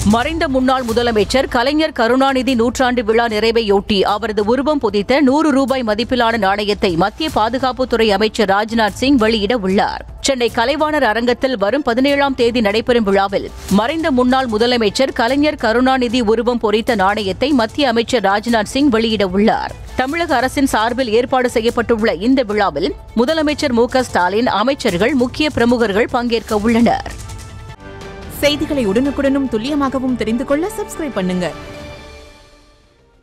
மறைந்த முன்னாள் முதலமைச்சர் கலைஞர் கருணாநிதி நூற்றாண்டு விழா நிறைவையொட்டி அவரது உருவம் பொதித்த நூறு ரூபாய் மதிப்பிலான நாணயத்தை மத்திய பாதுகாப்புத்துறை அமைச்சர் ராஜ்நாத் சிங் வெளியிட உள்ளார் சென்னை கலைவாணர் அரங்கத்தில் வரும் பதினேழாம் தேதி நடைபெறும் விழாவில் மறைந்த முன்னாள் முதலமைச்சர் கலைஞர் கருணாநிதி உருவம் பொறித்த நாணயத்தை மத்திய அமைச்சர் ராஜ்நாத் சிங் வெளியிட உள்ளார் தமிழக அரசின் சார்பில் ஏற்பாடு செய்யப்பட்டுள்ள இந்த விழாவில் முதலமைச்சர் மு க ஸ்டாலின் அமைச்சர்கள் முக்கிய பிரமுகர்கள் பங்கேற்க உள்ளனர் செய்திகளை உடனுக்குடனும் துல்லியமாகவும் தெரிந்து கொள்ள சப்ஸ்கிரைப் பண்ணுங்க